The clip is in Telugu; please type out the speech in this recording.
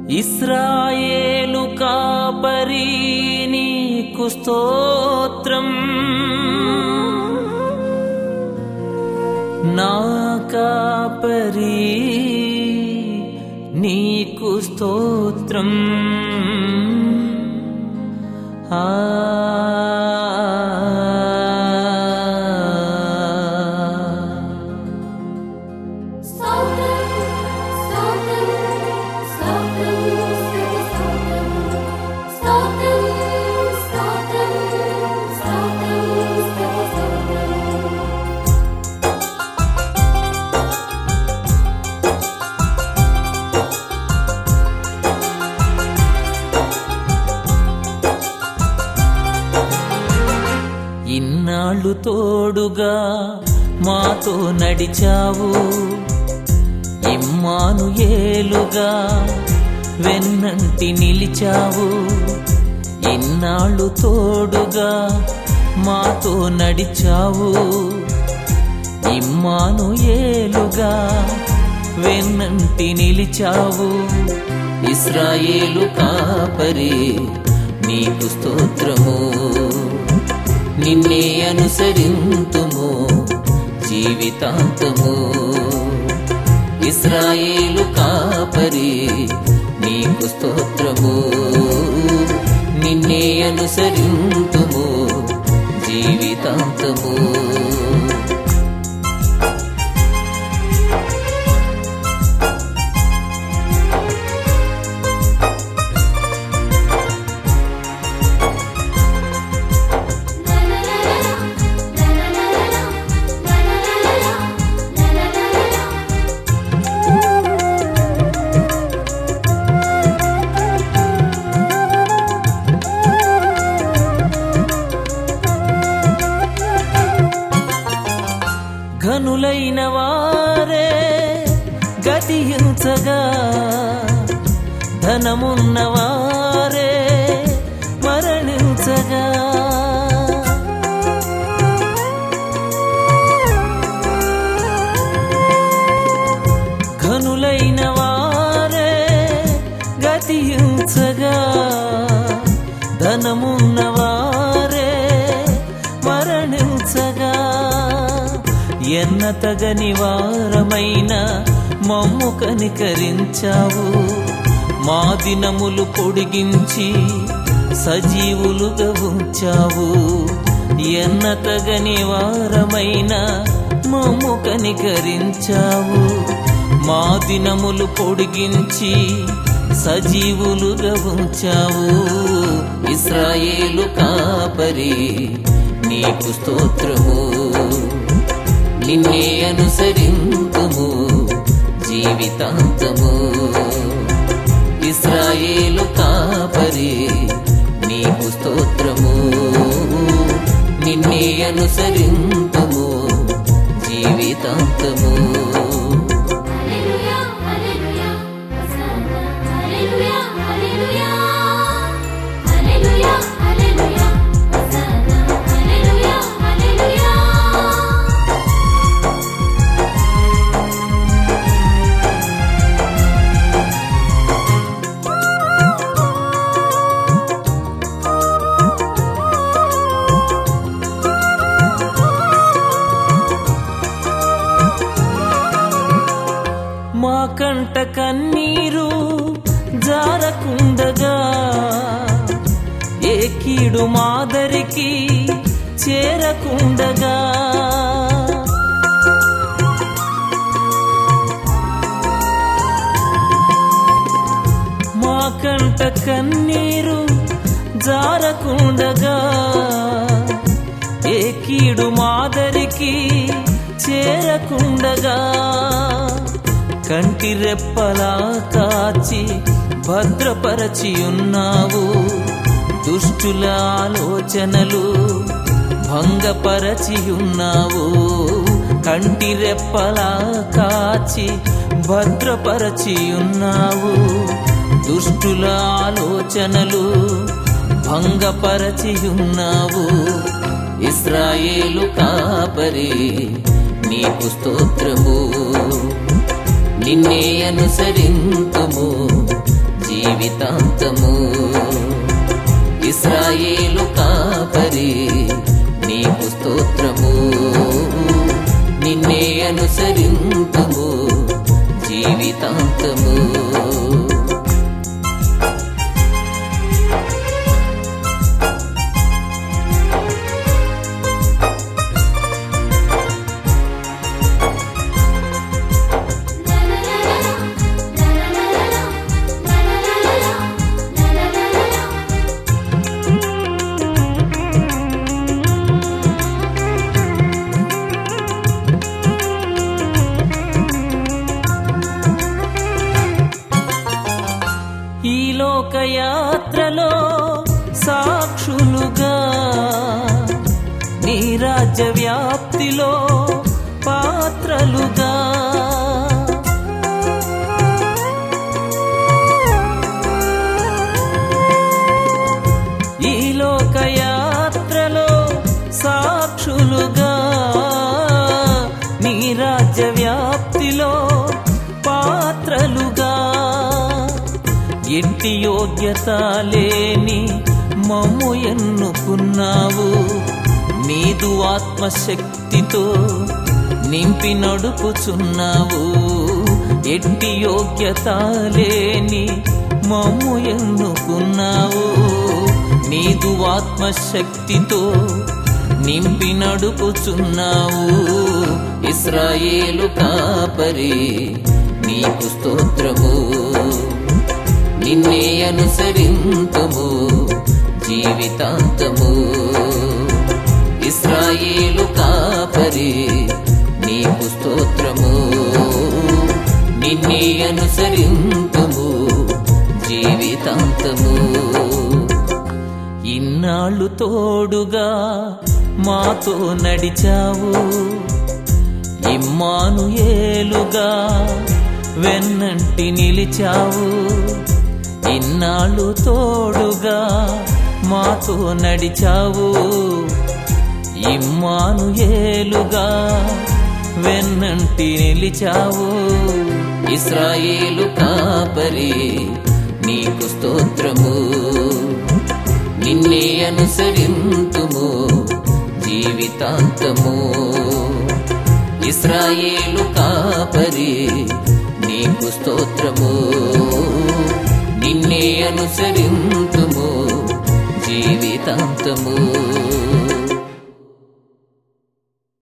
ఇస్రాయేలు కాపరి నీకు స్తోత్రం నా కాపరి నీకు స్తోత్రం ఆ స్తోత్రం స్తోత్రం స్తోత్రం స్తోత్రం స్తోత్రం స్తోత్రం స్తోత్రం స్తోత్రం ఇన్నాళ్ళు తోడుగా మాతో నడిచావు ఇమ్మాను ఏలుగా వెన్నంటి నిలిచావు ఇన్నాళ్ళు తోడుగా మాతో నడిచావు ఇమ్మాను ఏలుగా వెన్నంటి నిలిచావు ఇస్రాయేలు కాపరి నీకు స్తోత్రము నిన్నే అనుసరింతుము జీవితాంతము ఇస్రాయేలు కాపరి నీకు స్తోత్రము నిన్నే అనుసరింతుము జీవితాంతము ఘనులైన వారే గతిహించగా ధనమున్న వారే మరణించగా ఘనులైన వారే గతిహించగా ధనమున్న వారే మరణించగా ఎన్న తగని వారమైన మమ్ము కనికరించావు మా దినములు పొడిగించి సజీవులుగా ఉంచావు ఎన్న తగని వారమైన మమ్ము కనికరించావు మా దినములు పొడిగించి సజీవులుగా ఉంచావు ఇస్రాయేలు కాపరి నీకు స్తోత్రము నిన్నే అనుసరింతుము జీవితాంతము ఇస్రాయేలు కాపరి నీకు స్తోత్రము నిన్నే అనుసరింతుము జీవితాంతము హల్లెలూయా హల్లెలూయా హోసన్నా హల్లెలూయా హల్లెలూయా హల్లెలూయా హల్లెలూయా హోసన్నా హల్లెలూయా హల్లెలూయా మా కంట కన్నీరు జారకుండగా ఏ కీడు మాదరికి చేరకుండగా మా కంట కన్నీరు జారకుండగా ఏ కీడు మాదరికి చేరకుండగా కంటి రెప్పలా కాచి భద్రపరచి ఉన్నావు దుష్టుల ఆలోచనలు భంగపరచి ఉన్నావు కంటి రెప్పలా కాచి భద్రపరచి ఉన్నావు దుష్టుల ఆలోచనలు భంగపరచి ఉన్నావు ఇస్రాయేలు కాపరి నీకు స్తోత్రము నిన్నే అనుసరింతుము జీవితాంతము ఇస్రాయేలు కాపరి నీకు స్తోత్రము నిన్నే అనుసరింతుము జీవితాంతము ఈ లోకయాత్రలో సాక్షులుగా నీ రాజ్య వ్యాప్తిలో పాత్రలుగా ఈ లోకయాత్రలో సాక్షులుగా నీ రాజ్య వ్యాప్తిలో పాత్రలుగా ఎట్టి యోగ్యత లేని మమ్ము ఎన్నుకున్నావు నీదు ఆత్మశక్తితో నింపి నడుపుచున్నావు ఎట్టి యోగ్యత లేని మమ్ము ఎన్నుకున్నావు నీదు ఆత్మశక్తితో నింపి నడుపుచున్నావు ఇస్రాయేలు కాపరి నీకు స్తోత్రము నిన్నే అనుసరింతుము జీవితాంతము ఇస్రాయేలు కాపరి నీకు స్తోత్రము నిన్నే అనుసరింతుము జీవితాంతము ఇన్నాళ్ళు తోడుగా మాతో నడిచావు ఇమ్మాను ఏలుగా వెన్నంటి నిలిచావు ఇన్నాళ్ళు తోడుగా మాతో నడిచావు ఇమ్మాను ఏలుగా వెన్నంటి నిలిచావు ఇస్రాయేలు కాపరి నీకు స్తోత్రము నిన్నే అనుసరింతుము జీవితాంతము ఇస్రాయేలు కాపరి నీకు స్తోత్రము నిన్నే అనుసరింతుము జీవితాంతము